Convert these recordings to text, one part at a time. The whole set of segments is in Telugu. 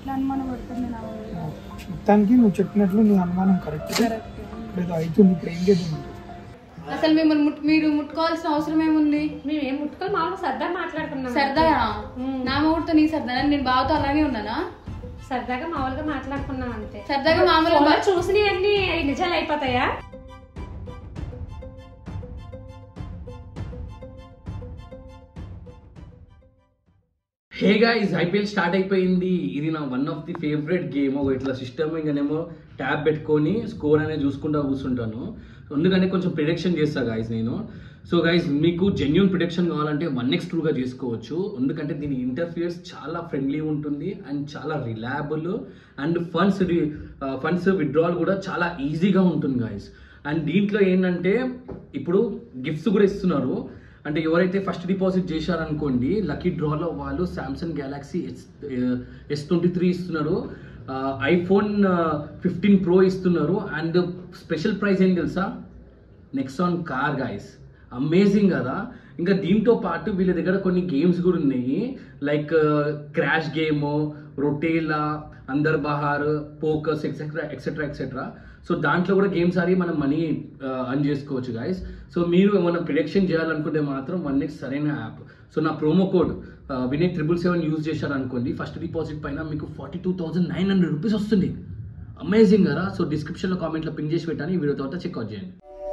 అట్లా అనుమానం పడుతుంది నా మీద. మొత్తానికి నువ్వు చెప్పినట్లు నీ అనుమానం కరెక్ట్ Correct. ఇప్పుడు ఏదో అవుతుంది ఇప్పుడు ఏం చేద్దాం అసలు మిమ్మల్ని ముట్- మీరు ముట్టుకోవాల్సిన అవసరం ఏముంది మేము ఏం ముట్టుకొని మామూలు సరదా మాట్లాడుకున్నాం సరదాయా నా మొగుడుతో నీ సరదా నేను బావతో అలాగే ఉన్నానా సరదాగా మామూలుగా మాట్లాడుకున్నాం అంతే సరదాగా మామూలుగా ఫోన్లో చూసినవన్నీ నిజాలు అయిపోతాయా హే గైస్ ఐపీఎల్ స్టార్ట్ అయిపోయింది ఇది నా one of the favourite game ఒక ఇట్లా సిస్టమ్ ఇంకనేమో ట్యాబ్ పెట్టుకొని స్కోర్ అనేది చూసుకుంటా కూర్చుంటాను ఎందుకంటే కొంచెం ప్రిడిక్షన్ చేస్తా గైస్ నేను సో గైస్ మీకు జెన్యున్ ప్రిడిక్షన్ కావాలంటే వన్ ఎక్స్ టూగా చేసుకోవచ్చు ఎందుకంటే దీని ఇంటర్ఫియర్స్ చాలా ఫ్రెండ్లీ ఉంటుంది అండ్ చాలా reliable and funds funds withdrawal కూడా చాలా ఈజీగా ఉంటుంది గైస్ అండ్ దీంట్లో ఏంటంటే ఇప్పుడు గిఫ్ట్స్ కూడా ఇస్తున్నారు అంటే ఎవరైతే ఫస్ట్ డిపాజిట్ చేశారనుకోండి లక్కీ డ్రాలో వాళ్ళు Samsung Galaxy S S twenty three ఇస్తున్నారు ఐఫోన్ ఫిఫ్టీన్ ప్రో ఇస్తున్నారు అండ్ స్పెషల్ ప్రైస్ ఏం తెలుసా నెక్సాన్ కార్ గాయస్ అమేజింగ్ కదా ఇంకా దీంతో పాటు వీళ్ళ దగ్గర కొన్ని గేమ్స్ కూడా ఉన్నాయి లైక్ క్రాష్ గేమ్ రొటేలా అందర్ బహార్ పోకస్ ఎక్సెట్రా ఎక్సెట్రా ఎక్సెట్రా సో దాంట్లో కూడా గేమ్స్ ఆడి మనం మనీ అర్న్ చేసుకోవచ్చు గాయస్ సో మీరు ఏమైనా ప్రిడిక్షన్ చేయాలనుకుంటే మాత్రం వన్ నెక్స్ట్ సరైన యాప్ సో నా promo code Vinay triple seven use చేశారనుకోండి ఫస్ట్ డిపాజిట్ పైన మీకు forty two thousand nine hundred rupees వస్తుంది అమేజింగ్ కదా సో డిస్క్రిప్షన్లో కామెంట్లో పిన్ చేసి పెట్టాను ఈ వీడియో తర్వాత చెక్అవుట్ చేయండి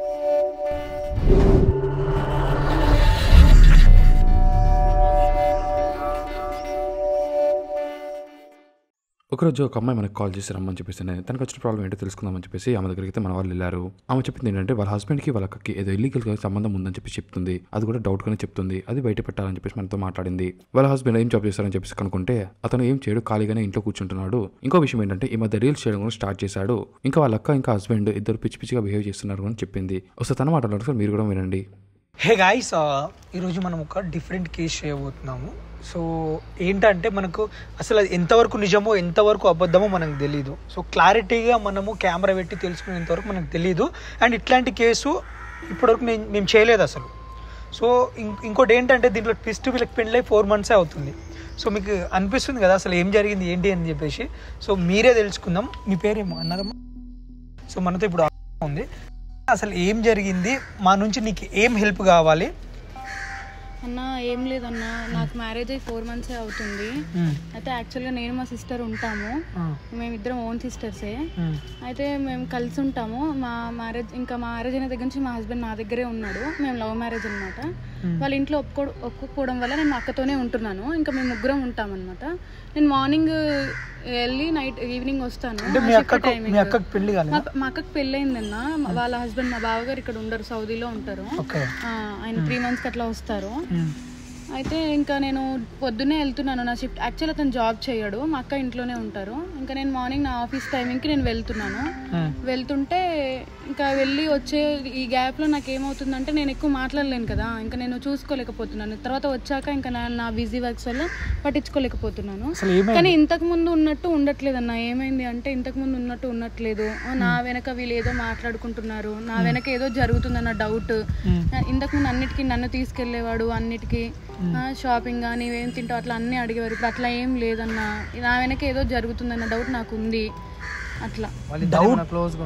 ఒకరోజు ఒక అమ్మాయి మనకు కాల్ చేసి రమ్మని చెప్పేసి నేను తనకు వచ్చిన ప్రాబ్లం ఏంటో తెలుసుకుందామని చెప్పేసి ఆమె దగ్గరికి అయితే మన వాళ్ళు వెళ్ళారు ఆమె చెప్పింది ఏంటంటే వాళ్ళ హస్బెండ్కి వాళ్ళ అక్కకి ఏదో ఇల్లీగల్గా సంబంధం ఉందని చెప్పి చెప్తుంది అది కూడా డౌట్గానే చెప్తుంది అది బయట పెట్టాలని చెప్పేసి మనతో మాట్లాడింది వాళ్ళ హస్బెండ్ ఏం జాబ్ చేస్తారని చెప్పేసి కనుక్కుంటే అతను ఏం చేయడు ఖాళీగానే ఇంట్లో కూర్చుంటున్నాడు ఇంకో విషయం ఏంటంటే ఈ మధ్య రీల్స్ చేయడం కూడా స్టార్ట్ చేశాడు ఇంకా వాళ్ళ అక్క ఇంకా హస్బెండ్ ఇద్దరు పిచ్చి పిచ్చిగా బిహేవ్ చేస్తున్నారు అని చెప్పింది ఒకసారి తన మాట్లాడారు సార్ మీరు కూడా వినండి హే గాయస్ ఈరోజు మనం ఒక డిఫరెంట్ కేస్ చేయబోతున్నాము సో ఏంటంటే మనకు అసలు అది ఎంతవరకు నిజమో ఎంతవరకు అబద్ధమో మనకు తెలియదు సో క్లారిటీగా మనము కెమెరా పెట్టి తెలుసుకునేంతవరకు మనకు తెలియదు అండ్ ఇట్లాంటి కేసు ఇప్పటివరకు నేను మేము చేయలేదు అసలు సో ఇం- ఇంకోటి ఏంటంటే దీంట్లో ట్విస్ట్ వీళ్ళకి పెళ్ళై ఫోర్ మంత్సే అవుతుంది సో మీకు అనిపిస్తుంది కదా అసలు ఏం జరిగింది ఏంటి అని చెప్పేసి సో మీరే తెలుసుకుందాం మీ పేరేమో అన్నారమ్మా సో మనతో ఇప్పుడు ఉంది అసలు ఏం జరిగింది మా నుంచి నీకు ఏం హెల్ప్ కావాలి అన్న ఏం లేదన్న నాకు మ్యారేజ్ అయ్యి ఫోర్ మంత్సే అవుతుంది అయితే యాక్చువల్గా నేను మా సిస్టర్ ఉంటాము మేమిద్దరం ఓన్ సిస్టర్సే అయితే మేము కలిసి ఉంటాము మా మ్యారేజ్ ఇంకా మా మ్యారేజ్ అయిన దగ్గర నుంచి మా హస్బెండ్ నా దగ్గరే ఉన్నాడు మేము లవ్ మ్యారేజ్ అనమాట వాళ్ళ ఇంట్లో ఒప్పుకో ఒప్పుకోవడం వల్ల నేను మా అక్కతోనే ఉంటున్నాను ఇంకా మేము ముగ్గురం ఉంటాం అనమాట నేను మార్నింగ్ వెళ్ళి నైట్ ఈవినింగ్ వస్తాను అంటే మీ నా shift అక్కకు timing. మీ అక్కకు పెళ్లి మా కాలేదా మా అక్కకి పెళ్ళయిందన్న వాళ్ళ హస్బెండ్ మా బావగారు ఇక్కడ ఉండరు సౌదీలో ఉంటారు ఓకే ఆ, ఆయన త్రీ మంత్స్కి అట్లా వస్తారు అయితే ఇంకా నేను పొద్దున్నే వెళ్తున్నాను నా షిఫ్ట్ యాక్చువల్ అతను జాబ్ చేయడు మా అక్క ఇంట్లోనే ఉంటారు ఇంకా నేను మార్నింగ్ నా ఆఫీస్ టైమింగ్కి నేను వెళ్తున్నాను వెళ్తుంటే ఇంకా వెళ్ళి వచ్చే ఈ గ్యాప్లో నాకు ఏమవుతుందంటే నేను ఎక్కువ మాట్లాడలేను కదా ఇంకా నేను చూసుకోలేకపోతున్నాను తర్వాత వచ్చాక ఇంకా నా నా బిజీ వర్క్స్ వల్ల పట్టించుకోలేకపోతున్నాను అసలు ఏమైంది కానీ ఇంతకు ముందు ఉన్నట్టు ఉండట్లేదు అన్న ఏమైంది అంటే ఇంతకు ముందు ఉన్నట్టు ఉండట్లేదు ఆ, నా వెనక వీళ్ళు ఏదో మాట్లాడుకుంటున్నారు నా వెనక ఏదో జరుగుతుందన్న డౌట్ ఇంతకు ముందు అన్నిటికీ నన్ను తీసుకెళ్లేవాడు అన్నిటికీ షాపింగ్ కానీ ఏం తింటావు అట్లా అన్నీ అడిగేవారు ఇప్పుడు అట్లా ఏం లేదన్న నా వెనక ఏదో జరుగుతుందన్న డౌట్ నాకు ఉంది అట్లా డౌట్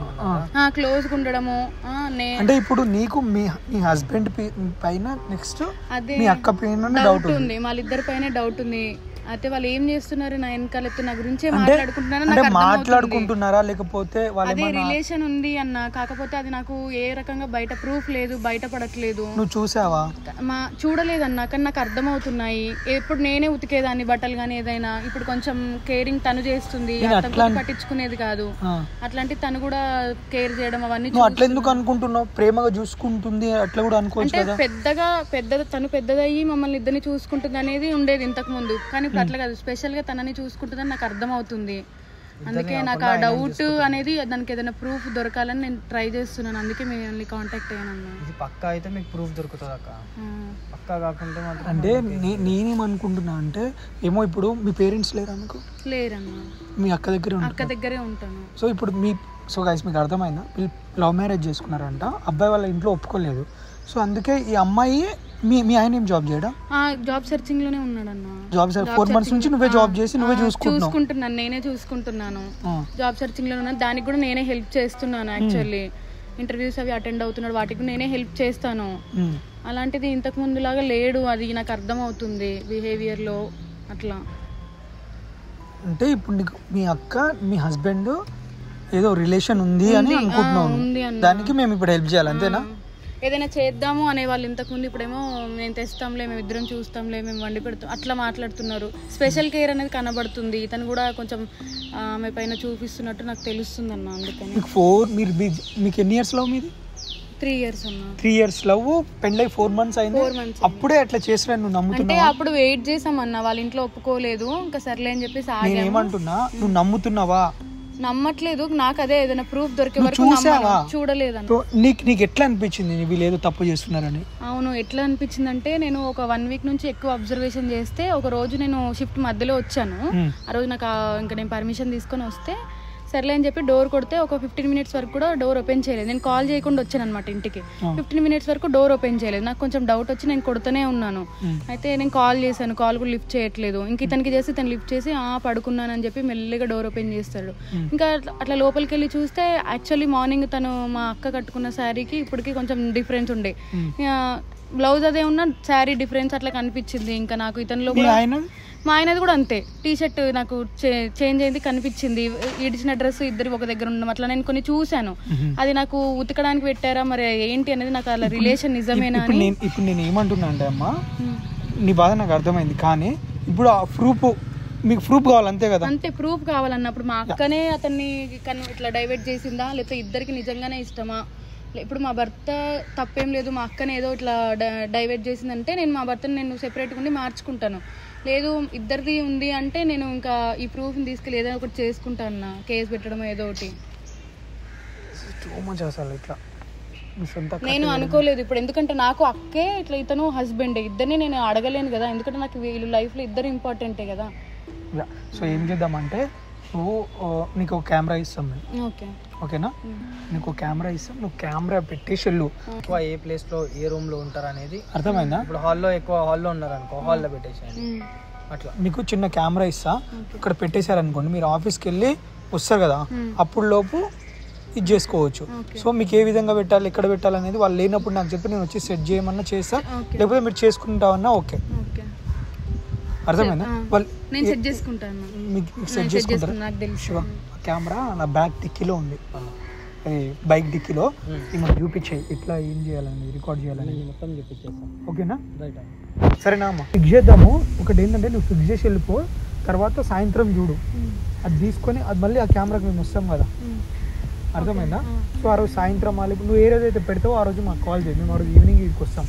ఆ, క్లోజ్గా ఉండడము ఆ, నే అంటే ఇప్పుడు నీకు మీ మీ హస్బెండ్ పైన నెక్స్ట్ అదే మీ అక్క పైన డౌట్ డౌట్ ఉంది ఉంది వాళ్ళిద్దరి పైన డౌట్ ఉంది అయితే వాళ్ళు ఏం చేస్తున్నారు నా వెనకాల ఎత్తు నా గురించే అంటే మాట్లాడుకుంటున్నారో అంటే నాకు అర్థమవుతుంది. మాట్లాడుకుంటున్నారా లేకపోతే వాళ్ళు అదే ఏమన్నా రిలేషన్ ఉంది అన్న కాకపోతే అది నాకు ఏ రకంగా బయట ప్రూఫ్ లేదు బయట పడట్లేదు నువ్వు చూసావా మా చూడలేదన్న కానీ నాకు అర్థమవుతున్నాయి ఎప్పుడు నేనే ఉతికేదాన్ని బట్టలు కానీ ఏదైనా ఇప్పుడు కొంచెం కేరింగ్ తను చేస్తుంది అతను కూడా పట్టించుకునేది కాదు ఆ. అట్లాంటి తను కూడా కేర్ చేయడం అవన్నీ నువ్వు అట్లా ఎందుకు అనుకుంటున్నావు ప్రేమగా చూసుకుంటుంది అట్లా కూడా అనుకోవచ్చు అంటే కదా పెద్దగా పెద్ద తను పెద్దదయ్యి మమ్మల్ని ఇద్దరిని చూసుకుంటుంది అనేది ఉండేది ఇంతకు ముందు కానీ ఇప్పుడు అట్లా కాదు స్పెషల్ గా తనని చూసుకుంటుందని నాకు అర్థమవుతుంది అందుకే నాకు ఆ డౌట్ అనేది దానికి ఏదైనా ప్రూఫ్ దొరకాలని నేను ట్రై చేస్తున్నాను అందుకే మిమ్మల్ని కాంటాక్ట్ అయ్యాను అన్న ఇది పక్కా అయితే మీకు ప్రూఫ్ దొరుకుతుంది అక్క పక్కా కాకుంటే మాత్రం అంటే నే- నేనేమనుకుంటున్నా అంటే ఏమో ఇప్పుడు మీ పేరెంట్స్ లేరా మీకు లేరన్న మీ అక్క దగ్గరే ఉంటారు అక్క దగ్గరే ఉంటాను సో ఇప్పుడు మీ సో గైస్ మీకు అర్థమైందా వీళ్ళు లవ్ మ్యారేజ్ చేసుకున్నారంట అబ్బాయి వాళ్ళ ఇంట్లో ఒప్పుకోలేదు సో అందుకే ఈ అమ్మాయి మీ మీ ఆయన ఏం జాబ్ చేయడా ఆ, జాబ్ సెర్చింగ్ లోనే ఉన్నాడన్న జాబ్ సెర్- ఫోర్ మంత్స్ నుంచి నువ్వే జాబ్ చేసి నువ్వే ఆ, చూసుకుంటున్నావు చూసుకుంటున్నాను నేనే చూసుకుంటున్నాను ఆ. జాబ్ సెర్చింగ్ లో ఉన్నాను దానికి కూడా నేనే హెల్ప్ చేస్తున్నాను యాక్చువల్లీ ఇంటర్వ్యూస్ అవి అటెండ్ అవుతున్నాడు వాటికి కూడా నేనే హెల్ప్ చేస్తాను ఉమ్. అలాంటిది ఇంతకు ముందులాగా లేడు అది నాకు అర్థం అవుతుంది బిహేవియర్ లో అట్లా అంటే ఇప్పుడు నీకు మీ అక్క మీ హస్బెండ్ ఏదో రిలేషన్ ఉంది అని ఉంది, అనుకుంటున్నావు ఆ, ఉంది అన్న. దానికి మేము ఇప్పుడు హెల్ప్ చేయాలి అంతేనా ఏదైనా చేద్దాము అనే వాళ్ళు ఇంతకు ముందు ఇప్పుడేమో నేను తెస్తాంలే మేము ఇద్దరం చూస్తాంలే మేము వండి పెడతాం అట్లా మాట్లాడుతున్నారు స్పెషల్ కేర్ అనేది కనబడుతుంది ఇతను కూడా కొంచెం ఆ, ఆమె పైన చూపిస్తున్నట్టు నాకు తెలుస్తుంది అన్న అందుకని మీకు ఫోర్ మీరు మీ- మీకు ఎన్ని ఇయర్స్ లవ్ మీది త్రీ ఇయర్స్ అన్న త్రీ ఇయర్స్ లవ్ పెళ్ళై ఫోర్ మంత్స్ అయింది Four months అప్పుడే అట్లా చేసిన నువ్వు అంటే నమ్ముతున్నావు అప్పుడు వెయిట్ చేసామన్న వాళ్ళ ఇంట్లో ఒప్పుకోలేదు ఇంకా సర్లే అని చెప్పేసి నేను ఆగాము ఏమంటున్నా నువ్వు నమ్ముతున్నావా నమ్మట్లేదు నాకు అదే ఏదైనా ప్రూఫ్ దొరికే నువ్వు వరకు చూసావా? నమ్మను. చూడలేదన్న సో నీకు నీకు ఎట్లా అనిపించింది వీళ్ళు ఏదో తప్పు చేస్తున్నారని అవును ఎట్లా అనిపించిందంటే నేను ఒక వన్ వీక్ నుంచి ఎక్కువ అబ్జర్వేషన్ చేస్తే ఒక రోజు నేను షిఫ్ట్ మధ్యలో వచ్చాను Hmm. ఆ రోజు నాకు ఆ- ఇంకా నేను పర్మిషన్ తీసుకొని వస్తే సర్లే అని చెప్పి డోర్ కొడితే ఒక ఫిఫ్టీన్ మినిట్స్ వరకు కూడా డోర్ ఓపెన్ చేయలేదు నేను కాల్ చేయకుండా వచ్చాను అనమాట ఇంటికి ఫిఫ్టీన్ మినిట్స్ వరకు డోర్ ఓపెన్ చేయలేదు నాకు కొంచెం డౌట్ వచ్చి నేను కొడుతూనే ఉన్నాను అయితే నేను కాల్ చేశాను కాల్ కూడా లిఫ్ట్ చేయట్లేదు ఇంక ఇతనికి చేసి ఇతను లిఫ్ట్ చేసి ఆ పడుకున్నానని చెప్పి మెల్లిగా డోర్ ఓపెన్ చేస్తాడు ఇంకా అట్లా- అట్లా లోపలికి వెళ్ళి చూస్తే యాక్చువల్లీ మార్నింగ్ తను మా అక్క కట్టుకున్న శారీకి ఇప్పటికి కొంచెం డిఫరెన్స్ ఉండే బ్లౌజ్ అదే ఉన్న శారీ డిఫరెన్స్ అట్లా కనిపించింది ఇంకా నాకు ఇతనిలో మీ కూడా ఆయన మా ఆయనది కూడా అంతే టీ షర్ట్ నాకు చేంజ్ అయింది కనిపించింది ఇడిచిన డ్రెస్ ఇద్దరు ఒక దగ్గర ఉండడం అట్లా నేను కొన్ని చూశాను అది నాకు ఉతకడానికి పెట్టారా మరి ఏంటి అనేది నాకు అలా రిలేషన్ నిజమేనా ఇప్పుడు అని నేను ఇప్పుడు నేను ఏమంటున్నా అంటే అమ్మా నీ బాధ నాకు అర్థమైంది కానీ ఇప్పుడు ఆ ప్రూఫ్ మీకు ప్రూఫ్ కావాలి అంతే కదా అంతే ప్రూఫ్ కావాలన్నప్పుడు మా అక్కనే అతన్ని కన్ ఇట్లా డైవర్ట్ చేసిందా లేకపోతే ఇద్దరికి నిజంగానే ఇష్టమా లే- ఇప్పుడు మా భర్త తప్పేం లేదు మా అక్కని ఏదో ఇట్లా డైవర్ట్ చేసిందంటే నేను మా భర్తని నేను సెపరేట్గా ఉండి మార్చుకుంటాను లేదు ఇద్దరిది ఉంది అంటే నేను ఇంకా ఈ ప్రూఫ్ని తీసుకెళ్ళి ఏదైనా ఒకటి చేసుకుంటాను అన్న కేసు పెట్టడం ఏదో ఒకటి టూ మచ్ అసలు ఇట్లా మీ సొంత అక్క నేను అనుకోలేదు ఇప్పుడు ఎందుకంటే నాకు అక్కే ఇట్లా ఇతను హస్బెండ్ ఇద్దరిని నేను అడగలేను కదా ఎందుకంటే నాకు వీళ్ళు లైఫ్లో ఇద్దరు ఇంపార్టెంటే కదా యా. సో ఏం చేద్దామంటే నువ్వు ఆ, నీకు ఒక కెమెరా ఇస్తాం మేము ఓకే ఓకేనా నీకు కెమెరా ఇస్తాం నువ్వు కెమెరా పెట్టేసి వెళ్ళు ఎక్కువ ఏ ప్లేస్ లో ఏ రూమ్ లో ఉంటారు అనేది అర్థమైందా ఇప్పుడు హాల్లో ఎక్కువ హాల్లో ఉన్నారు అనుకో హాల్లో పెట్టేసేయండి అట్లా నీకు చిన్న కెమెరా ఇస్తా ఇక్కడ పెట్టేశారనుకోండి మీరు ఆఫీస్కి వెళ్ళి వస్తారు కదా అప్పుడు లోపు ఇది చేసుకోవచ్చు సో మీకు ఏ విధంగా పెట్టాలి ఎక్కడ పెట్టాలి అనేది వాళ్ళు లేనప్పుడు నాకు చెప్పి నేను వచ్చి సెట్ చేయమన్నా చేస్తా లేకపోతే మీరు చేసుకుంటామన్నా ఓకే ఓకే అర్థమైందా వాళ్ళు నేను సెట్ చేసుకుంటాను మీకు మీకు సెట్ సెట్ చేసుకుంటారు చేసుకున్నా నాకు తెలుసు శివ కెమెరా నా బ్యాక్ డిక్కీలో ఉంది అది బైక్ డిక్కీలో ఇది మనకు చూపించాయి ఎట్లా ఏం చేయాలని రికార్డ్ చేయాలని మొత్తం చెప్పించేస్తాం ఓకేనా రైట్ సరేనా అమ్మ ఫిక్స్ చేద్దాము ఒకటి ఏంటంటే నువ్వు ఫిక్స్ చేసి వెళ్ళిపో తర్వాత సాయంత్రం చూడు అది తీసుకొని అది మళ్ళీ ఆ కెమెరాకి మేము వస్తాం కదా అర్థమైందా సో ఆ రోజు సాయంత్రం మళ్ళీ నువ్వు ఏ రోజు అయితే పెడతావో ఆ రోజు మాకు కాల్ చేయి మేము ఆ రోజు ఈవినింగ్ ఇక్కడికి వస్తాం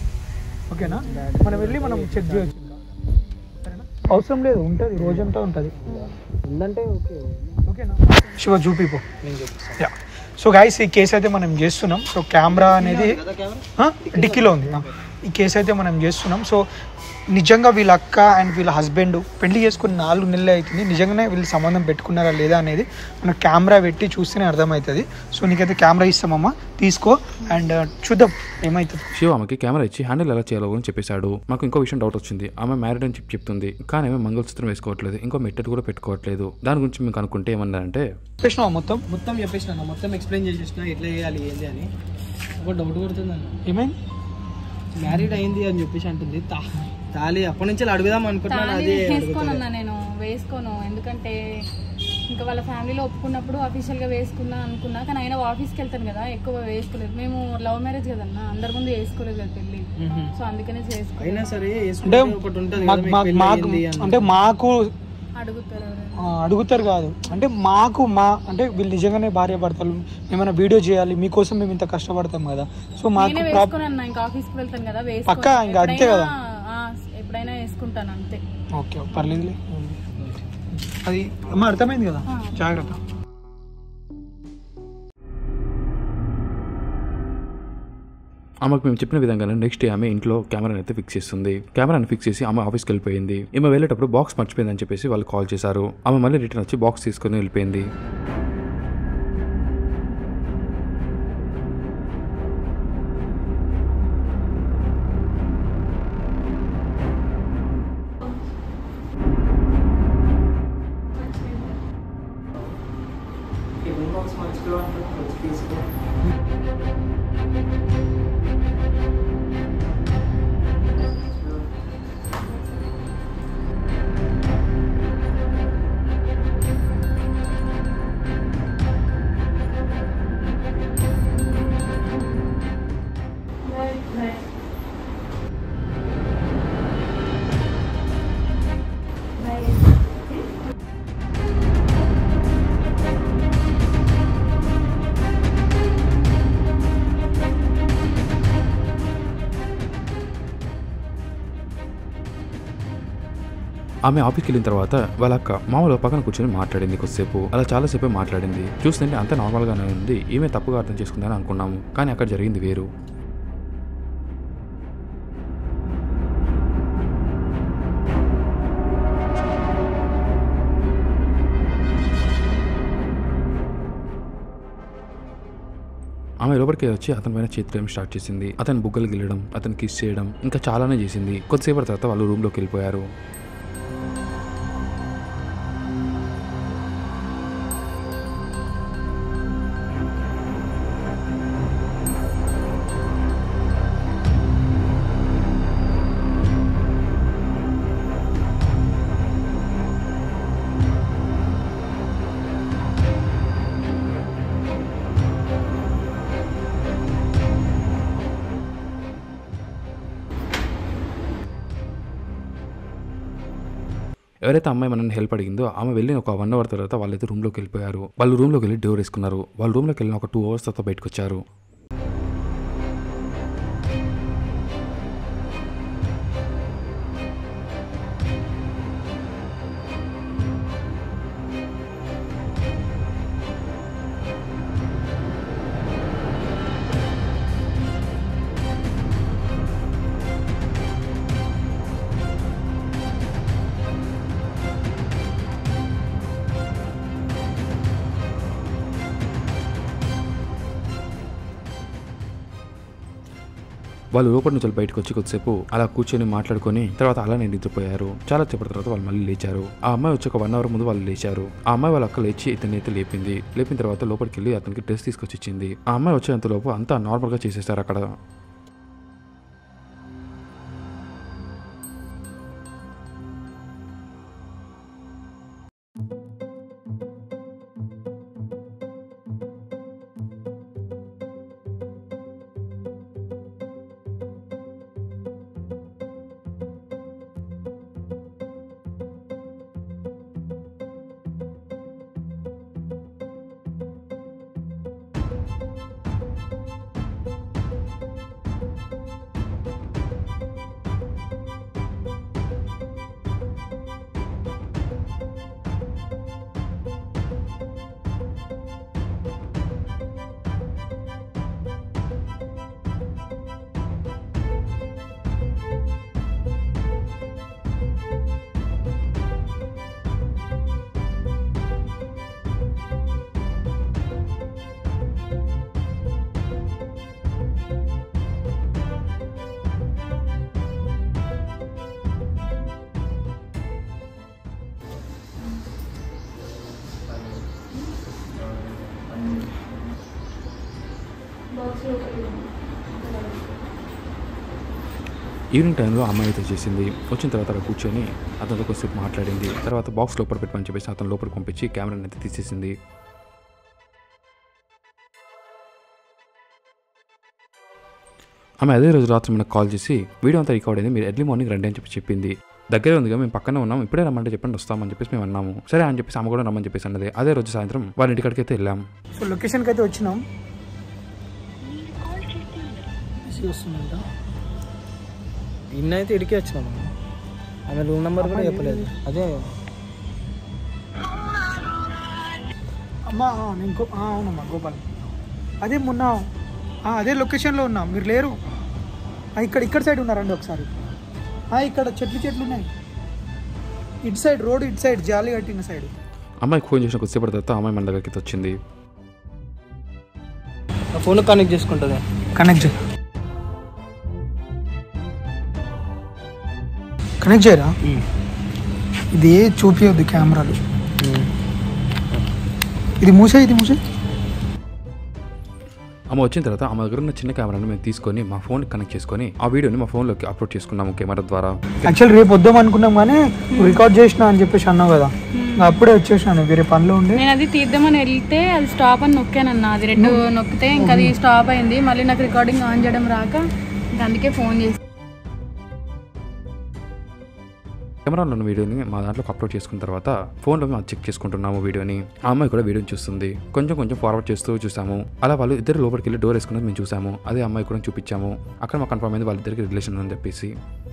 ఓకేనా మనం వెళ్ళి మనం చెక్ చేయొచ్చు ఇంకా. సరేనా అవసరం లేదు ఉంటుంది రోజంతా ఉంటుంది ఉందంటే ఓకే ఓకేనా శివ చూపిపో నేను చూపిస్తాను యా సో గాయస్ ఈ కేసు అయితే మనం చేస్తున్నాం సో కెమెరా అనేది కదా కెమెరా ఆ, డిక్కీలో ఉంది ఆ. ఈ కేసు అయితే మనం చేస్తున్నాం సో నిజంగా వీళ్ళ అక్క అండ్ వీళ్ళ హస్బెండ్ పెళ్లి చేసుకుని నాలుగు నెలలు అవుతుంది నిజంగానే వీళ్ళు సంబంధం పెట్టుకున్నారా లేదా అనేది మనం కెమెరా పెట్టి చూస్తేనే అర్థమవుతుంది సో నీకైతే కెమెరా ఇస్తామమ్మా తీసుకో అండ్ చూద్దాం ఏమవుతుంది శివ ఆమెకి కెమెరా ఇచ్చి హ్యాండిల్ ఎలా చేయాలో అని చెప్పేశాడు మాకు ఇంకో విషయం డౌట్ వచ్చింది ఆమె మ్యారీడ్ అని చెప్పి చెప్తుంది కానీ ఆమె మంగళసూత్రం వేసుకోవట్లేదు ఇంకో మెట్టెడ్ కూడా పెట్టుకోవట్లేదు దాని గురించి మీకు అనుకుంటే ఏమన్నారంటే చెప్పేసినావా మొత్తం మొత్తం చెప్పేసిన అన్న, మొత్తం ఎక్స్ప్లెయిన్ చేసేసిన ఎట్లా చేయాలి ఏంది అని ఒక డౌట్ కొడుతుంది అన్న ఏమైంది మ్యారీడ్ అయింది అని చెప్పేసి అంటుంది తా- తాళి అప్పటి నుంచి అడుగుదాం అనుకుంటున్నాను తాళి అదే వేసుకోను అన్న నేను వేసుకోను ఎందుకంటే ఇంకా వాళ్ళ ఫ్యామిలీలో ఒప్పుకున్నప్పుడు అఫీషియల్ గా వేసుకున్నా అనుకున్నా కానీ అయినా ఆఫీస్కి వెళ్తాను కదా ఎక్కువ వేసుకోలేదు మేము లవ్ మ్యారేజ్ కదన్నా అందరి ముందు వేసుకోలేదు కదా పెళ్ళి సో అందుకనే చేసుకో అయినా సరే అంటే వేసుకుంటే ఒకటి ఉంటుంది మాకు కదా, మీకు మాకు పెళ్ళి మాకు అయింది అని. అంటే మాకు అడుగుతారు ఎవరైనా. ఆ, అడుగుతారు కాదు అంటే మాకు మా అంటే వీళ్ళు నిజంగానే భార్య భర్తలు ఏమైనా వీడియో చేయాలి మీకోసం మేము ఇంత కష్టపడతాం కదా సో మాకు నేనే ప్రాబ్- వేసుకోను అన్న ఇంకా ఆఫీస్కి వెళ్తాను కదా వేసుకోను. పక్కా ఇంకా అంతే కదా. ఎప్పుడైనా, ఆ, ఎప్పుడైనా వేసుకుంటాను అంతే ఓకే పర్లేదులే అది అమ్మ అర్థమైంది కదా జాగ్రత్త ఆమెకు మేము చెప్పిన విధంగానే నెక్స్ట్ డే ఆమె ఇంట్లో కెమెరాని అయితే ఫిక్స్ చేస్తుంది కెమెరాని ఫిక్స్ చేసి ఆమె ఆఫీస్కి వెళ్ళిపోయింది ఈమె వెళ్ళేటప్పుడు బాక్స్ మర్చిపోయిందని చెప్పేసి వాళ్ళు కాల్ చేశారు ఆమె మళ్ళీ రిటర్న్ వచ్చి బాక్స్ తీసుకొని వెళ్ళిపోయింది ఆమె ఆఫీస్కి వెళ్ళిన తర్వాత వాళ్ళ అక్క మామూలు పక్కన కూర్చొని మాట్లాడింది కొద్దిసేపు అలా చాలాసేపే మాట్లాడింది చూస్తుంటే అంత నార్మల్గానే ఉంది ఈమె తప్పుగా అర్థం చేసుకుందని అనుకున్నాము కానీ అక్కడ జరిగింది వేరు ఆమె లోపలికి వచ్చి అతని పైన చేతులు స్టార్ట్ చేసింది అతని బుగ్గలు గిల్లడం అతను కిస్ చేయడం ఇంకా చాలానే చేసింది కొద్దిసేపటి తర్వాత వాళ్ళు రూమ్లోకి వెళ్ళిపోయారు ఎవరైతే అమ్మాయి మనల్ని హెల్ప్ అడిగిందో ఆమె వెళ్ళిన ఒక వన్ అవర్ తర్వాత వాళ్ళైతే రూమ్లోకి వెళ్ళిపోయారు వాళ్ళు రూమ్లోకి వెళ్ళి డోర్ వేసుకున్నారు వాళ్ళు రూమ్లోకి వెళ్ళిన ఒక టూ అవర్స్ తర్వాత బయటకు వచ్చారు వాళ్ళు లోపల నుంచి బయటకు వచ్చి కొద్దిసేపు అలా కూర్చొని మాట్లాడుకొని తర్వాత అలానే నిద్రపోయారు చాలా సేపటి తర్వాత వాళ్ళు మళ్ళీ లేచారు ఆ అమ్మాయి వచ్చి ఒక వన్ అవర్ ముందు వాళ్ళు లేచారు ఆ అమ్మాయి వాళ్ళ అక్క లేచి ఇతని అయితే లేపింది లేపిన తర్వాత లోపలికి వెళ్ళి అతనికి డ్రెస్ తీసుకొచ్చి ఇచ్చింది ఆ అమ్మాయి వచ్చేంత లోపు అంతా నార్మల్ గా చేసేసారు అక్కడ ఈవినింగ్ టైంలో అమ్మాయి అయితే చేసింది వచ్చిన తర్వాత అక్కడ కూర్చొని అతనితో కొద్దిసేపు మాట్లాడింది తర్వాత బాక్స్ లోపల పెట్టమని చెప్పేసి అతను లోపలికి పంపించి కెమెరాని అయితే తీసేసింది ఆమె అదే రోజు రాత్రి మనకు కాల్ చేసి వీడియో అంతా రికార్డ్ అయింది మీరు ఎర్లీ మార్నింగ్ రండి అని చెప్పి చెప్పింది దగ్గరే ఉందిగా మేము పక్కనే ఉన్నాం ఇప్పుడే రమ్మంటే చెప్పండి వస్తామని చెప్పేసి మేము అన్నాము సరే అని చెప్పేసి అమ్మ కూడా రమ్మని చెప్పేసి అన్నది అదే రోజు సాయంత్రం వాళ్ళ ఇంటికాడికి అయితే వెళ్ళాం సో లొకేషన్కి అయితే వచ్చినాం వస్తుందంట ఇన్న అయితే ఇడికి వచ్చినాం ఆమె రూమ్ నెంబర్ కూడా చెప్పలేదు అదే అమ్మా ఆ, నేను గో ఆ, అవునమ్మా గోపాల్ అదే మొన్న ఆ, అదే లొకేషన్లో ఉన్నా మీరు లేరు ఆ, ఇక్కడ ఇక్కడ సైడ్ ఉన్నారండి ఒకసారి ఆ, ఇక్కడ చెట్లు చెట్లు ఉన్నాయి ఇటు సైడ్ రోడ్ ఇటు సైడ్ జాలి కట్టిన సైడ్ అమ్మాయికి ఫోన్ చేసిన కొద్దిసేపటి తర్వాత అమ్మాయి మన దగ్గరికి అయితే వచ్చింది ఆ ఫోన్ కనెక్ట్ చేసుకుంటుంది కనెక్ట్ చేయ కనెక్ట్ చేయరా ఇది చూపించద్దు కెమెరాలు ఇది మూసే ఇది మూసే ఆమె వచ్చిన తర్వాత ఆమె దగ్గర ఉన్న చిన్న కెమెరాని మేము తీసుకొని మా ఫోన్ కనెక్ట్ చేసుకొని ఆ వీడియోని మా ఫోన్లోకి అప్లోడ్ చేసుకున్నాము కెమెరా ద్వారా యాక్చువల్ రేపు వద్దాం అనుకున్నాం కానీ రికార్డ్ చేసిన అని చెప్పేసి అన్నావు కదా ఇంకా అప్పుడే వచ్చేసినాను వేరే పనిలో ఉండి నేను అది తీద్దామని వెళ్తే అది స్టాప్ అని నొక్కానన్న అది రెండు నొక్కితే ఇంకా అది స్టాప్ అయింది మళ్ళీ నాకు రికార్డింగ్ ఆన్ చేయడం రాక ఇంకా అందుకే ఫోన్ చేసి కెమెరాలో ఉన్న వీడియోని మా దాంట్లోకి అప్లోడ్ చేసుకున్న తర్వాత ఫోన్లో మేము చెక్ చేసుకుంటున్నాము వీడియోని ఆ అమ్మాయి కూడా వీడియోని చూస్తుంది కొంచెం కొంచెం ఫార్వర్డ్ చేస్తూ చూసాము అలా వాళ్ళు ఇద్దరు లోపలికి వెళ్ళి డోర్ వేసుకున్నది మేము చూసాము అదే అమ్మాయి కూడా చూపించాము అక్కడ మాకు కన్ఫర్మ్ అయింది వాళ్ళిద్దరికి రిలేషన్ ఉందని చెప్పేసి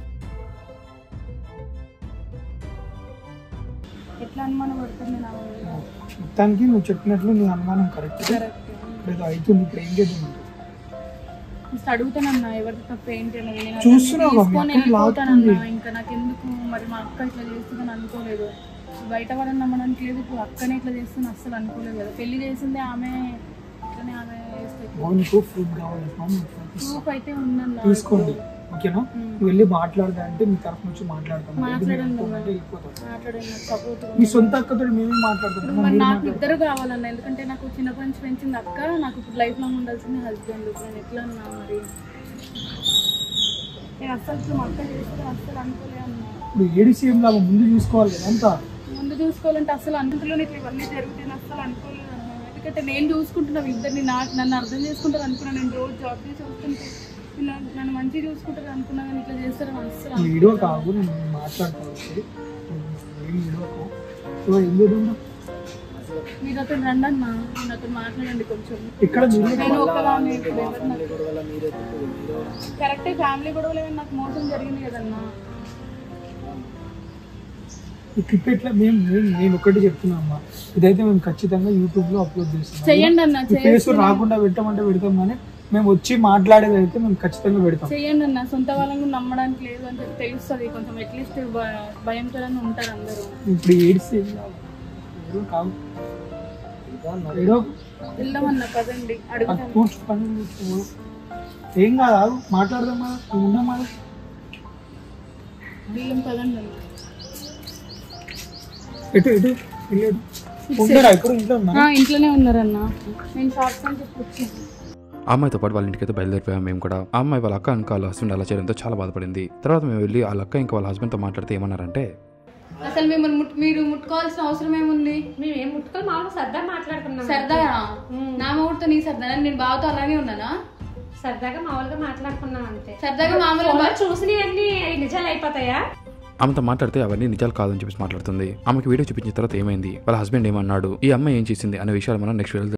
ఎట్లా అనుమానం పడుతుంది నా మీద? మొత్తానికి నువ్వు చెప్పినట్లు నీ అనుమానం కరెక్ట్ ఇప్పుడు ఏదో అవుతుంది ఇప్పుడు ఏం చేద్దాం జస్ట్ అడుగుతానన్నా ఎవరికి తప్ప ఏంటి అనేది నేను అతన్ని చూస్తున్నావు కదా, తీసుకొని మీ అక్కని వెళ్ళిపోతానన్నా లాక్కుతుంది. ఇంకా నాకు ఎందుకు మరి మా అక్క ఇట్లా చేస్తుందని అనుకోలేదు బయట వాళ్ళని నమ్మడానికి లేదు ఇప్పుడు అక్కనే ఇట్లా చేస్తుంది అస్సలు అనుకోలేదు కదా పెళ్లి చేసింది ఆమె ఇట్లనే ఆమె చేస్తే నీకు ఫుడ్ కావాలి ప్రూఫ్ అయితే ఉందన్న తీసుకోండి ఓకేనా నువ్వు వెళ్ళి మాట్లాడదా అంటే మీ తరఫు నుంచి మాట్లాడతాను లేదు మీరు మాట్లాడండి వెళ్ళిపోమంటే వెళ్ళిపోతాను. మాట్లాడండి నాకు సపోర్ట్ మీ సొంత అక్కతో మేమే మాట్లాడుతున్నాం మరి నాకు ఇద్దరు కావాలన్న ఎందుకంటే నాకు చిన్నప్పటి నుంచి పెంచింది అక్క నాకు ఇప్పుడు లైఫ్ లాంగ్ ఉండాల్సింది హస్బెండ్ నేను ఎట్లా అన్నా మరి నేను అస్సలు ఇప్పుడు మా అక్క చేస్తే అస్సలు అనుకోలే అన్నా ఇప్పుడు ఏడిసి ఏం లాభం ముందు చూసుకోవాలి కదా అంతా ముందు చూసుకోవాలంటే అసలు అందులో ఇట్లా ఇవన్నీ జరుగుతాయని అసలు అనుకోలేదు అన్న ఎందుకంటే నేను చూసుకుంటున్నాను ఇద్దరిని నాకు నన్ను అర్థం చేసుకుంటారు అనుకున్నాను నేను రోజు జాబ్ చేసి వస్తుంటే ఇలా నన్ను మంచిగా చూసుకుంటారు అనుకున్నా కానీ ఇట్లా చేస్తారని అస్సలు నువ్వు వీడియో కాదు నేను మాట్లాడతాను ఓకే? ఏం వీడియోకు సో ఏం చేద్దాం మీరు అతను రండి అన్న నేను అతను మాట్లాడండి కొంచెం ఇక్కడ మీరు నేను ఒకదాన్ని ఇప్పుడు ఎవరు నాకు కరెక్టే ఫ్యామిలీ గొడవలు ఏమైనా నాకు మోసం జరిగింది కదన్నా ఈ క్లిప్ ఎట్లా మేము మేము- నేను ఒకటి చెప్తున్నా అమ్మా ఇదైతే మేము ఖచ్చితంగా యూట్యూబ్ లో అప్లోడ్ చేస్తాం చెయ్యండి అన్న ఈ ఫేస్ రాకుండా పెట్టమంటే పెడతాం కానీ మేము వచ్చి మాట్లాడేది అయితే మేము ఖచ్చితంగా పెడతాం చెయ్యండి అన్న సొంత వాళ్ళని కూడా నమ్మడానికి లేదు అని చెప్పి తెలుస్తుంది కొంచెం అట్లీస్ట్ భయంకరంగా ఉంటారు అందరూ ఇప్పుడు ఏడిస్తే ఏం కాదు. ఏదో కాదు ఏదో వెళ్దామన్న పదండి అడుగుతాను పోస్ట్ పని చేసుకో. ఏం కాదు ఆగు. మాట్లాడదాం కదా నువ్వు ఉన్నాం కదా వెళ్దాం పదండి అన్న ఎటు ఎటు వెళ్ళాడు ఉంటాడా ఇప్పుడు ఇంట్లో ఉన్నా ఆ, ఇంట్లోనే ఉన్నారన్న నేను షాప్స్ అని చెప్పి వచ్చాను ఆ అమ్మాయితో పాటు వాళ్ళ ఇంటికైతే బయలుదేరిపోయాం మేము కూడా ఆ అమ్మాయి వాళ్ళ అక్క ఇంకా వాళ్ళ హస్బెండ్ అలా చేయడంతో చాలా బాధపడింది తర్వాత మేము వెళ్ళి వాళ్ళ అక్క ఇంకా వాళ్ళ హస్బెండ్తో మాట్లాడితే ఏమన్నారంటే అసలు మిమ్మల్ని ముట్- మీరు ముట్టుకోవాల్సిన అవసరం ఏముంది మేము ఏం ముట్టుకొని మామూలుగా సరదా మాట్లాడుకున్నాం సరదాగా నా ముహూర్తం నీ సరదా నేను బావతో అలాగే ఉన్నానా సరదాగా మామూలుగా మాట్లాడుకున్నాం అంతే సరదాగా మామూలుగా ఫోన్లో చూసినవన్నీ నిజాలు అయిపోతాయా ఆమెతో మాట్లాడితే అవన్నీ నిజాలు కాదని చెప్పేసి మాట్లాడుతుంది ఆమెకి వీడియో చూపించిన తర్వాత ఏమైంది వాళ్ళ హస్బెండ్ ఏమన్నాడు ఈ అమ్మాయి ఏం చేసింది అనే విషయాలు మనం నెక్స్ట్ వీడియో